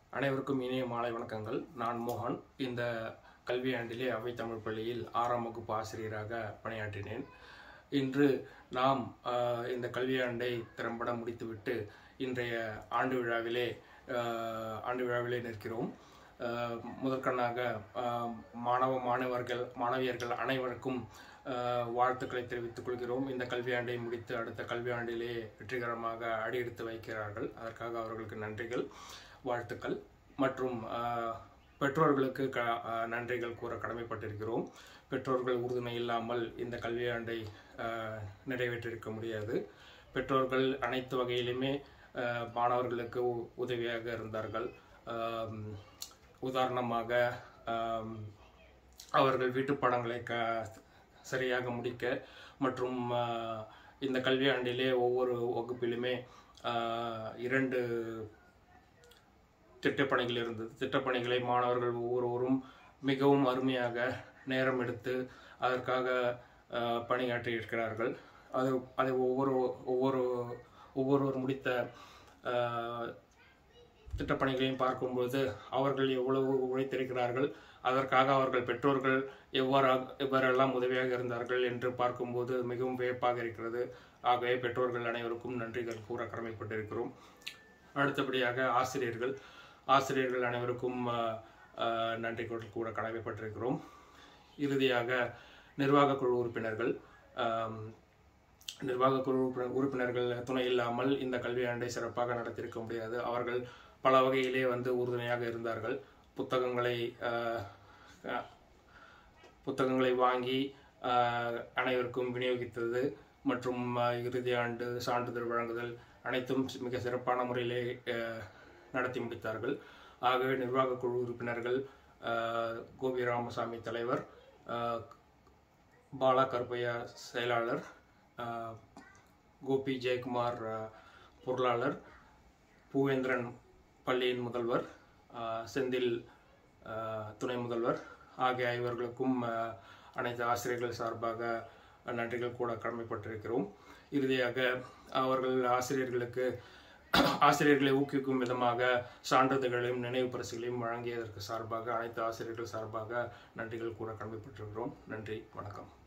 அனைவருக்கும் இனிய மாலை வணக்கங்கள் நான் மோகன் இந்த கல்வியாண்டிலே அவை தமிழ் பள்ளியில் ஆறாம் வகுப்பு ஆசிரியராக பணியாற்றினேன் இன்று நாம் ஆஹ், இந்த கல்வியாண்டை திறம்பட முடித்துவிட்டு இன்றைய ஆண்டு விழாவிலே ஆஹ், ஆண்டு விழாவிலே நிற்கிறோம் ஆஹ், முதற்கண்ணாக ஆஹ், மாணவ மாணவர்கள் மாணவியர்கள் அனைவருக்கும் ஆஹ், வாழ்த்துக்களை தெரிவித்துக் கொள்கிறோம் இந்த கல்வியாண்டை முடித்து அடுத்த கல்வியாண்டிலே வெற்றிகரமாக அடியெடுத்து வைக்கிறார்கள் அதற்காக அவர்களுக்கு நன்றிகள் வாழ்த்துக்கள் மற்றும் ஆஹ், பெற்றோர்களுக்கு க ஆஹ், நன்றிகள் கூற கடமைப்பட்டிருக்கிறோம் பெற்றோர்கள் உறுதுணை இல்லாமல் இந்த கல்வியாண்டை ஆஹ், நிறைவேற்றிருக்க முடியாது பெற்றோர்கள் அனைத்து வகையிலுமே ஆஹ், மாணவர்களுக்கு உ- உதவியாக இருந்தார்கள் ஆம், உதாரணமாக ஆம், அவர்கள் வீட்டுப் பாடங்களை க சரியாக முடிக்க மற்றும் ஆஹ், இந்த கல்வியாண்டிலே ஒவ்வொரு வகுப்பிலுமே ஆஹ், இரண்டு திட்டப்பணிகள் இருந்தது திட்டப்பணிகளை மாணவர்கள் ஒவ்வொருவரும் மிகவும் அருமையாக நேரம் எடுத்து அதற்காக ஆஹ், பணியாற்றி இருக்கிறார்கள் அது அதை ஒவ்வொரு ஒவ்வொரு ஒவ்வொருவர் முடித்த ஆஹ், திட்டப்பணிகளையும் பார்க்கும்போது அவர்கள் எவ்வளவு உழைத்திருக்கிறார்கள் அதற்காக அவர்கள் பெற்றோர்கள் எவ்வாறாக எவ்வாறெல்லாம் உதவியாக இருந்தார்கள் என்று பார்க்கும்போது மிகவும் வியப்பாக இருக்கிறது ஆகவே பெற்றோர்கள் அனைவருக்கும் நன்றிகள் கூற கடமைப்பட்டிருக்கிறோம் அடுத்தபடியாக ஆசிரியர்கள் ஆசிரியர்கள் அனைவருக்கும் ஆஹ், ஆஹ், நன்றிகள் கூற கடமைப்பட்டிருக்கிறோம் இறுதியாக நிர்வாக குழு உறுப்பினர்கள் ஆம், நிர்வாக குழு உறுப்பினர்- உறுப்பினர்கள் துணை இல்லாமல் இந்த கல்வியாண்டை சிறப்பாக நடத்தியிருக்க முடியாது அவர்கள் பல வகையிலே வந்து உறுதுணையாக இருந்தார்கள் புத்தகங்களை ஆஹ், ஆஹ், புத்தகங்களை வாங்கி ஆஹ், அனைவருக்கும் விநியோகித்தது மற்றும் ஆஹ், இறுதி ஆண்டு சான்றிதழ் வழங்குதல் அனைத்தும் சி- மிக சிறப்பான முறையிலே ஆஹ், நடத்தி முடித்தார்கள் ஆகவே நிர்வாக குழு உறுப்பினர்கள் ஆஹ், கோபி ராமசாமி தலைவர் ஆஹ், பாலா கருப்பையா செயலாளர் ஆஹ், கோபி ஜெயக்குமார் ஆஹ், பொருளாளர் பூவேந்திரன் பள்ளியின் முதல்வர் ஆஹ், செந்தில் ஆஹ், துணை முதல்வர் ஆகிய ஐவர்களுக்கும் ஆஹ், அனைத்து ஆசிரியர்கள் சார்பாக நன்றிகள் கூட கடமைப்பட்டிருக்கிறோம் இறுதியாக அவர்கள் ஆசிரியர்களுக்கு ஆசிரியர்களை ஊக்குவிக்கும் விதமாக சான்றிதழ்களையும் நினைவு பரிசுகளையும் வழங்கியதற்கு சார்பாக அனைத்து ஆசிரியர்கள் சார்பாக நன்றிகள் கூற கடமைப்பட்டிருக்கிறோம் நன்றி வணக்கம்